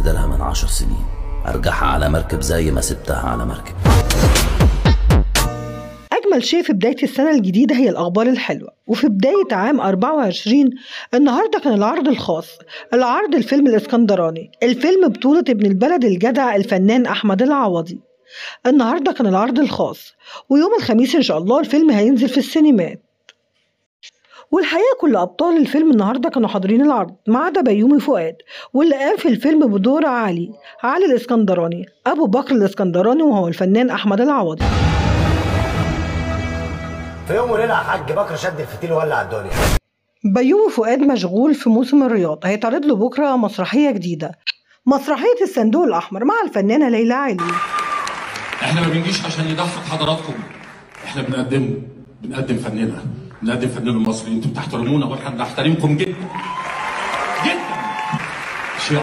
استبدلها من عشر سنين ارجعها على مركب زي ما سبتها على مركب أجمل شيء في بداية السنة الجديدة هي الأخبار الحلوة وفي بداية عام 24 النهاردة كان العرض الخاص العرض الفيلم الإسكندراني الفيلم بطولة ابن البلد الجدع الفنان أحمد العوضي النهاردة كان العرض الخاص ويوم الخميس إن شاء الله الفيلم هينزل في السينمات والحقيقة كل أبطال الفيلم النهاردة كانوا حاضرين العرض ما عدا بيومي فؤاد واللي قام في الفيلم بدور علي علي الإسكندراني أبو بكر الإسكندراني وهو الفنان أحمد العوضي في يوم وليله يا حاج بكر شد الفتيل وولع الدنيا بيومي فؤاد مشغول في موسم الرياض هيتعرض له بكرة مسرحية جديدة مسرحية الصندوق الأحمر مع الفنانة ليلى علوي احنا ما بنجيش عشان نضحك حضراتكم احنا بنقدم بنقدم فننا بنقدم فننا المصري انتوا بتحترمونا واحنا بنحترمكم جدا جدا شيء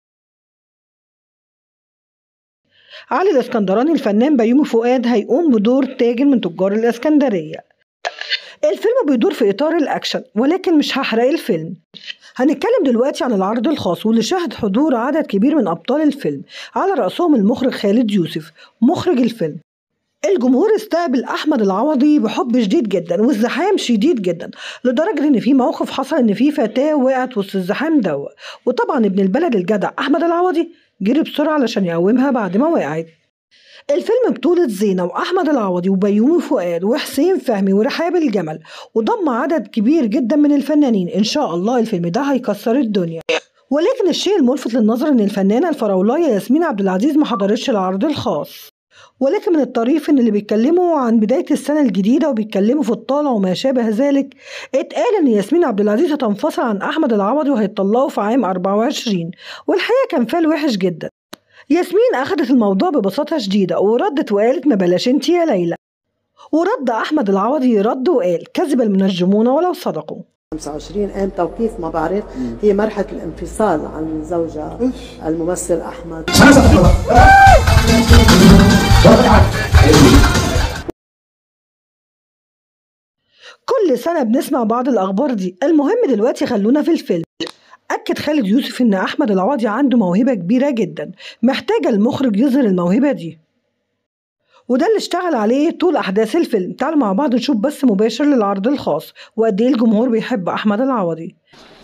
علي الإسكندراني الفنان بيومي فؤاد هيقوم بدور تاجر من تجار الإسكندرية الفيلم بيدور في إطار الأكشن ولكن مش هحرق الفيلم هنتكلم دلوقتي عن العرض الخاص واللي شهد حضور عدد كبير من أبطال الفيلم على رأسهم المخرج خالد يوسف مخرج الفيلم الجمهور استقبل احمد العوضي بحب شديد جدا والزحام شديد جدا لدرجه ان في موقف حصل ان في فتاه وقعت وسط الزحام ده وطبعا ابن البلد الجدع احمد العوضي جري بسرعه علشان يقومها بعد ما وقعت الفيلم بطولة زينة وأحمد العوضي وبيومي فؤاد وحسين فهمي ورحاب الجمل وضم عدد كبير جدا من الفنانين إن شاء الله الفيلم ده هيكسر الدنيا ولكن الشيء الملفت للنظر إن الفنانة الفراولاية ياسمين عبد العزيز ما حضرتش العرض الخاص ولكن من الطريف ان اللي بيتكلموا عن بدايه السنه الجديده وبيتكلموا في الطالع وما شابه ذلك اتقال ان ياسمين عبد العزيز هتنفصل عن احمد العوضي وهيتطلقوا في عام 24 والحقيقه كان فال وحش جدا ياسمين اخدت الموضوع ببساطه شديده وردت وقالت ما بلاش انت يا ليلى ورد احمد العوضي رد وقال كذب المنجمون ولو صدقوا 25 قام توقيف ما بعرف هي مرحله الانفصال عن زوجها الممثل احمد كل سنة بنسمع بعض الأخبار دي المهم دلوقتي خلونا في الفيلم أكد خالد يوسف إن أحمد العوضي عنده موهبة كبيرة جدا محتاجة المخرج يظهر الموهبة دي وده اللي اشتغل عليه طول أحداث الفيلم تعالوا مع بعض نشوف بث مباشر للعرض الخاص وقد إيه الجمهور بيحب أحمد العوضي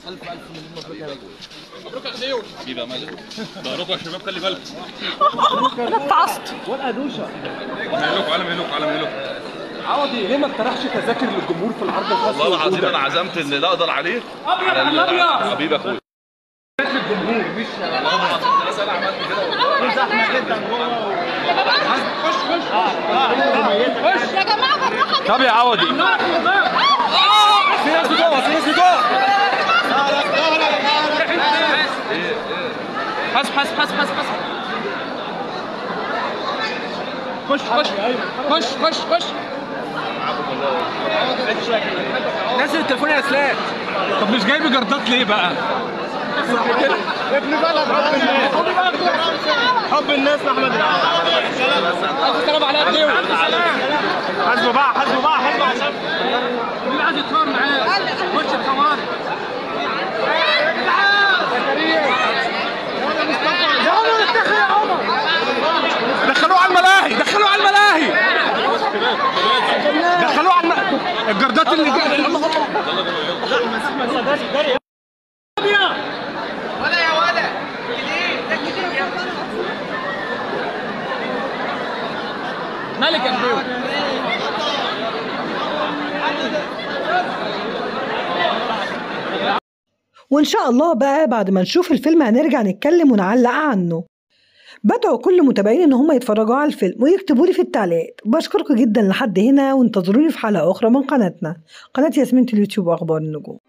حبيبي يا مالك ظهركم يا شباب خلي بالكم اتعصت على ميلوك على ميلوك على ميلوك عوضي ليه ما اقترحش تذاكر للجمهور في العرض الخاص والله العظيم والأولى؟ انا عزمت اللي لا اقدر عليه أبيض على على ال- الأبيض. حبيبي يا اخويا للجمهور مش يا جماعه بالراحه طب يا عوضي في ناس جوه في ناس جوه حسب حسب حسب حسب حسب خش خش خش خش خش نزل التليفون يا اسلام طب مش جايب جردات ليه بقى؟ ابن بلد حب الناس لاحمد العوضي الف سلام على قد ايه حاسبوا بقى حاسبوا بقى حاسبوا عشان اللي عايز يتصور معاه خش الكاميرا يا عمر اتخذ يا عمر دخلوه على الملاهي دخلوه على الملاهي دخلوه على الم... الجردات اللي جايه ولا يا ولا مالك يا كبير وإن شاء الله بقى بعد ما نشوف الفيلم هنرجع نتكلم ونعلق عنه بدعو كل متابعين ان هم يتفرجوا على الفيلم ويكتبوا لي في التعليقات بشكركم جدا لحد هنا وانتظروني في حلقة اخرى من قناتنا قناة ياسمين اليوتيوب واخبار النجوم